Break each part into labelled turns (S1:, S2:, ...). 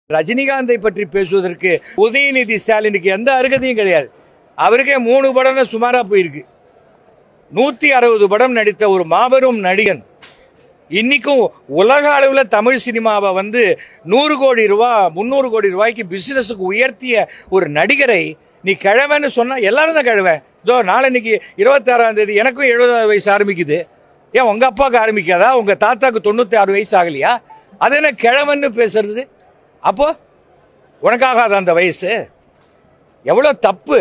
S1: ரஜினிகாந்தை பற்றி பேசுவதற்கு உதயநிதி ஸ்டாலினுக்கு எந்த அருகதையும் கிடையாது அவருக்கே மூணு படம் தான் சுமாரா போயிருக்கு நூத்தி அறுபது படம் நடித்த ஒரு மாபெரும் நடிகன் இன்னைக்கும் உலக அளவில் தமிழ் சினிமாவை வந்து நூறு கோடி ரூபா முந்நூறு கோடி ரூபாய்க்கு பிசினஸுக்கு உயர்த்திய ஒரு நடிகரை நீ கிழவன்னு சொன்னா எல்லாரும் தான் கிழவன் இதோ நாளன்னைக்கு இருபத்தாறாம் தேதி எனக்கும் எழுபதாவது வயசு ஆரம்பிக்குது ஏன் உங்க அப்பாவுக்கு ஆரம்பிக்காதா உங்க தாத்தாக்கு தொண்ணூத்தி ஆறு வயசு ஆகலையா அது என்ன கிழவன்னு பேசுறது அப்போ உனக்காகாத அந்த வயசு எவ்வளோ தப்பு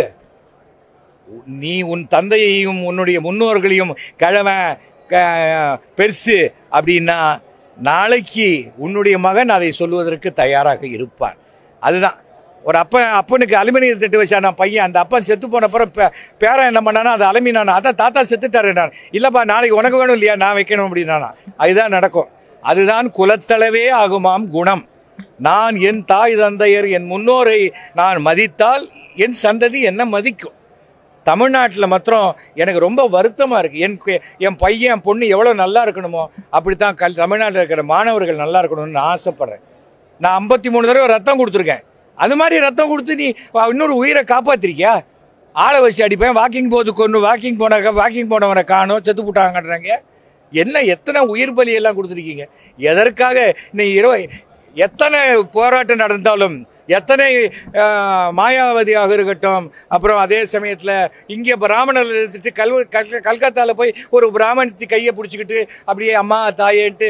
S1: நீ உன் தந்தையையும் உன்னுடைய முன்னோர்களையும் கிழவன் க- பெருசு அப்படின்னா நாளைக்கு உன்னுடைய மகன் அதை சொல்வதற்கு தயாராக இருப்பான் அதுதான் ஒரு அப்பன் அப்பனுக்கு அலுமினியம் தட்டு வச்சான் நான் பையன் அந்த அப்பன் செத்து போன அப்புறம் பே பேரன் என்ன பண்ணானா அது அலுமினானா அதான் தாத்தா செத்துட்டாரு நான் இல்லைப்பா நாளைக்கு உனக்கு வேணும் இல்லையா நான் வைக்கணும் அப்படின்னானா அதுதான் நடக்கும் அதுதான் குலத்தளவே ஆகுமாம் குணம் நான் என் தாய் தந்தையர் என் முன்னோரை நான் மதித்தால் என் சந்ததி என்ன மதிக்கும் தமிழ்நாட்டில் மாத்திரம் எனக்கு ரொம்ப வருத்தமாக இருக்குது என் கு- என் பையன் என் பொண்ணு எவ்வளோ நல்லா இருக்கணுமோ அப்படித்தான் கல் தமிழ்நாட்டில் இருக்கிற மாணவர்கள் நல்லா இருக்கணும்னு நான் ஆசைப்பட்றேன் நான் ஐம்பத்தி மூணு தடவை ரத்தம் கொடுத்துருக்கேன் அது மாதிரி ரத்தம் கொடுத்து நீ வா- இன்னொரு உயிரை காப்பாத்திருக்கியா ஆளை வச்சு அடிப்பேன் வாக்கிங் போது கொண்டு வாக்கிங் போன வாக்கிங் போனவனை காணும் செத்து போட்டாங்கன்றாங்க என்ன எத்தனை உயிர் பலி எல்லாம் கொடுத்துருக்கீங்க எதற்காக நீ இருவ எத்தனை போராட்டம் நடந்தாலும் எத்தனை ஆஹ், மாயாவதியாக இருக்கட்டும் அப்புறம் அதே சமயத்தில் இங்கே பிராமணர் எடுத்துட்டு கல் கல் கல்கத்தாவில் போய் ஒரு பிராமணத்தி கையை பிடிச்சிக்கிட்டு அப்படியே அம்மா தாயேன்ட்டு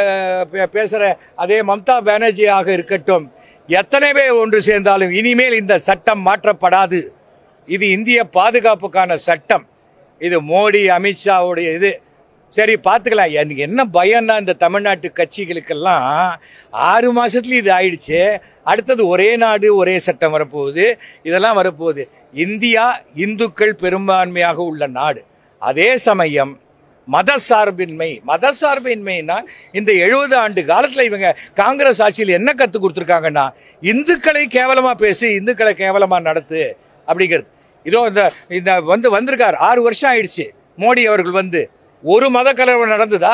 S1: பேசுகிற அதே மம்தா பானர்ஜியாக இருக்கட்டும் எத்தனை பேர் ஒன்று சேர்ந்தாலும் இனிமேல் இந்த சட்டம் மாற்றப்படாது இது இந்திய பாதுகாப்புக்கான சட்டம் இது மோடி அமித்ஷாவுடைய இது சரி பார்த்துக்கலாம் எனக்கு என்ன பயம்னா இந்த தமிழ்நாட்டு கட்சிகளுக்கெல்லாம் ஆறு மாசத்துல இது ஆயிடுச்சு அடுத்தது ஒரே நாடு ஒரே சட்டம் வரப்போகுது இதெல்லாம் வரப்போகுது இந்தியா இந்துக்கள் பெரும்பான்மையாக உள்ள நாடு அதே சமயம் மதசார்பின்மை மதசார்பின்மைனா இந்த எழுபது ஆண்டு காலத்தில் இவங்க காங்கிரஸ் ஆட்சியில் என்ன கற்றுக் கொடுத்துருக்காங்கன்னா இந்துக்களை கேவலமாக பேசு இந்துக்களை கேவலமாக நடத்து அப்படிங்கிறது இதோ இந்த இந்த வந்து வந்திருக்கார் ஆறு வருஷம் ஆயிடுச்சு மோடி அவர்கள் வந்து ஒரு மத கலவரம் நடந்ததா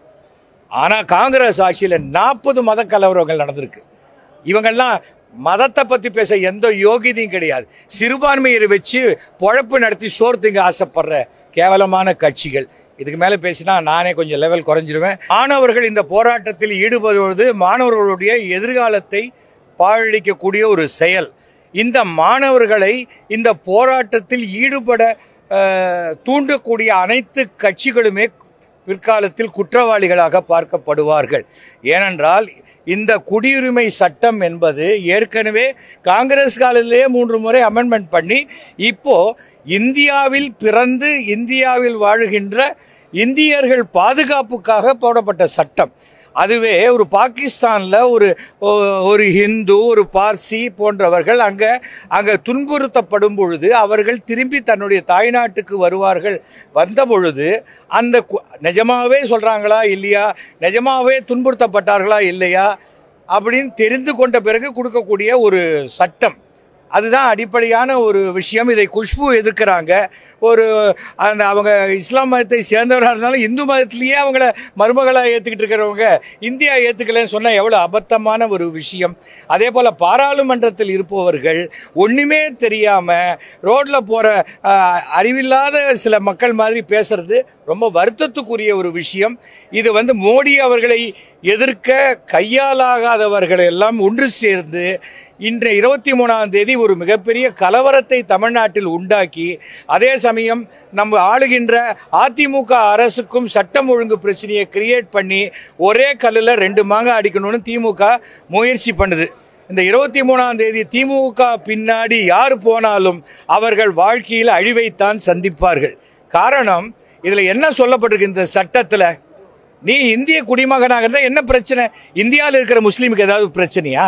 S1: ஆனால் காங்கிரஸ் ஆட்சியில் நாற்பது மத கலவரங்கள் நடந்திருக்கு இவங்கெல்லாம் மதத்தை பற்றி பேச எந்த யோகியதையும் கிடையாது சிறுபான்மையரை வச்சு பொழப்பு நடத்தி சோறு திங்க ஆசைப்படுற கேவலமான கட்சிகள் இதுக்கு மேலே பேசினா நானே கொஞ்சம் லெவல் குறைஞ்சிருவேன் மாணவர்கள் இந்த போராட்டத்தில் ஈடுபடுவது மாணவர்களுடைய எதிர்காலத்தை பாழடிக்கக்கூடிய ஒரு செயல் இந்த மாணவர்களை இந்த போராட்டத்தில் ஈடுபட அஹ், தூண்டக்கூடிய அனைத்து கட்சிகளுமே பிற்காலத்தில் குற்றவாளிகளாக பார்க்கப்படுவார்கள் ஏனென்றால் இந்த குடியுரிமை சட்டம் என்பது ஏற்கனவே காங்கிரஸ் காலத்திலே மூன்று முறை அமெண்ட்மெண்ட் பண்ணி இப்போ இந்தியாவில் பிறந்து இந்தியாவில் வாழுகின்ற இந்தியர்கள் பாதுகாப்புக்காக போடப்பட்ட சட்டம் அதுவே ஒரு பாகிஸ்தானில் ஒரு ஒ- ஒரு ஹிந்து ஒரு பார்சி போன்றவர்கள் அங்கே அங்கே துன்புறுத்தப்படும் பொழுது அவர்கள் திரும்பி தன்னுடைய தாய்நாட்டுக்கு வருவார்கள் வந்த பொழுது அந்த கு- நிஜமாவே சொல்கிறாங்களா இல்லையா நிஜமாவே துன்புறுத்தப்பட்டார்களா இல்லையா அப்படின்னு தெரிந்து கொண்ட பிறகு கொடுக்கக்கூடிய ஒரு சட்டம் அதுதான் அடிப்படையான ஒரு விஷயம் இதை குஷ்பு எதிர்க்கிறாங்க ஒரு அந்த அவங்க இஸ்லாம் மதத்தை சேர்ந்தவராக இருந்தாலும் இந்து மதத்திலேயே அவங்கள மருமகளாக ஏற்றுக்கிட்டு இருக்கிறவங்க இந்தியா ஏற்றுக்கலன்னு சொன்னால் எவ்வளோ அபத்தமான ஒரு விஷயம் அதே போல் பாராளுமன்றத்தில் இருப்பவர்கள் ஒன்றுமே தெரியாமல் ரோட்டில் போகிற அறிவில்லாத சில மக்கள் மாதிரி பேசுறது ரொம்ப வருத்தத்துக்குரிய ஒரு விஷயம் இது வந்து மோடி அவர்களை எதிர்க்க கையாலாகாதவர்கள் எல்லாம் ஒன்று சேர்ந்து இன்று இருபத்தி மூணாம் தேதி ஒரு மிகப்பெரிய கலவரத்தை தமிழ்நாட்டில் உண்டாக்கி அதே சமயம் நம்ம ஆளுகின்ற அதிமுக அரசுக்கும் சட்டம் ஒழுங்கு பிரச்சனையை கிரியேட் பண்ணி ஒரே கல்லில் ரெண்டு மாங்காய் அடிக்கணும்னு திமுக முயற்சி பண்ணுது இந்த இருபத்தி மூணாம் தேதி திமுக பின்னாடி யார் போனாலும் அவர்கள் வாழ்க்கையில் அழிவைத்தான் சந்திப்பார்கள் காரணம் இதில் என்ன சொல்லப்பட்டிருக்கு இந்த சட்டத்தில் நீ இந்திய குடிமகனாக இருந்தால் என்ன பிரச்சனை இந்தியாவில் இருக்கிற முஸ்லீமுக்கு ஏதாவது பிரச்சனையா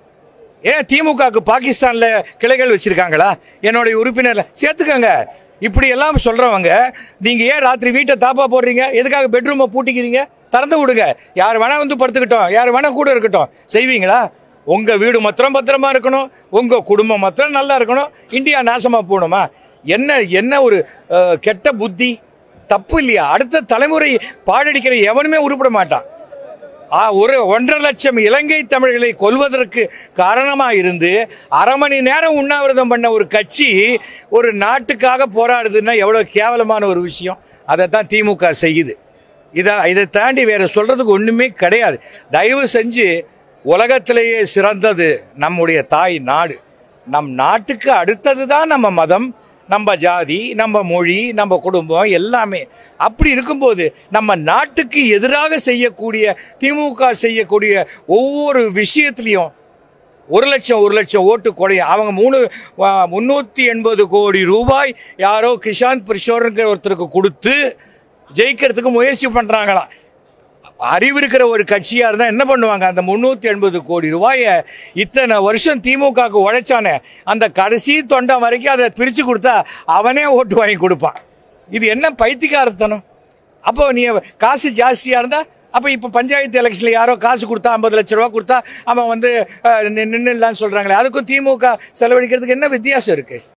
S1: ஏன் திமுகவுக்கு பாகிஸ்தானில் கிளைகள் வச்சிருக்காங்களா என்னுடைய உறுப்பினர்ல சேர்த்துக்கங்க இப்படி எல்லாம் சொல்றவங்க நீங்க ஏன் ராத்திரி வீட்டை தாப்பா போடுறீங்க எதுக்காக பெட்ரூமை பூட்டிக்கிறீங்க திறந்து விடுங்க யார் வேணா வந்து படுத்துக்கிட்டோம் யார் வேணா கூட இருக்கட்டும் செய்வீங்களா உங்க வீடு மாத்திரம் பத்திரமா இருக்கணும் உங்க குடும்பம் மாத்திரம் நல்லா இருக்கணும் இந்தியா நாசமா போகணுமா என்ன என்ன ஒரு அஹ், கெட்ட புத்தி தப்பு இல்லையா அடுத்த தலைமுறை பாழடிக்கிற எவனுமே உருப்பட மாட்டான் ஆ, ஒரு ஒன்றரை லட்சம் இலங்கை தமிழர்களை கொல்வதற்கு காரணமாக இருந்து அரை மணி நேரம் உண்ணாவிரதம் பண்ண ஒரு கட்சி ஒரு நாட்டுக்காக போராடுதுன்னா எவ்வளோ கேவலமான ஒரு விஷயம் அதை தான் திமுக செய்யுது இதை இதை தாண்டி வேற சொல்றதுக்கு ஒன்றுமே கிடையாது தயவு செஞ்சு உலகத்திலேயே சிறந்தது நம்முடைய தாய் நாடு நம் நாட்டுக்கு அடுத்தது தான் நம்ம மதம் நம்ம ஜாதி நம்ம மொழி நம்ம குடும்பம் எல்லாமே அப்படி இருக்கும்போது நம்ம நாட்டுக்கு எதிராக செய்யக்கூடிய திமுக செய்யக்கூடிய ஒவ்வொரு விஷயத்துலையும் ஒரு லட்சம் ஒரு லட்சம் ஓட்டு குறையும் அவங்க மூணு முந்நூற்றி எண்பது கோடி ரூபாய் யாரோ கிஷாந்த் பிரிஷோருங்கிற ஒருத்தருக்கு கொடுத்து ஜெயிக்கிறதுக்கு முயற்சி பண்ணுறாங்களாம் அறிவு இருக்கிற ஒரு கட்சியாக இருந்தால் என்ன பண்ணுவாங்க அந்த முந்நூற்றி எண்பது கோடி ரூபாயை இத்தனை வருஷம் திமுகவுக்கு உழைச்சானே அந்த கடைசி தொண்டம் வரைக்கும் அதை பிரித்து கொடுத்தா அவனே ஓட்டு வாங்கி கொடுப்பான் இது என்ன பைத்தியக்காரத்தனம் அப்போ நீ காசு ஜாஸ்தியாக இருந்தால் அப்போ இப்போ பஞ்சாயத்து எலெக்ஷனில் யாரோ காசு கொடுத்தா ஐம்பது லட்ச ரூபா கொடுத்தா அவன் வந்து நின்றுலான்னு சொல்கிறாங்களே அதுக்கும் திமுக செலவழிக்கிறதுக்கு என்ன வித்தியாசம் இருக்குது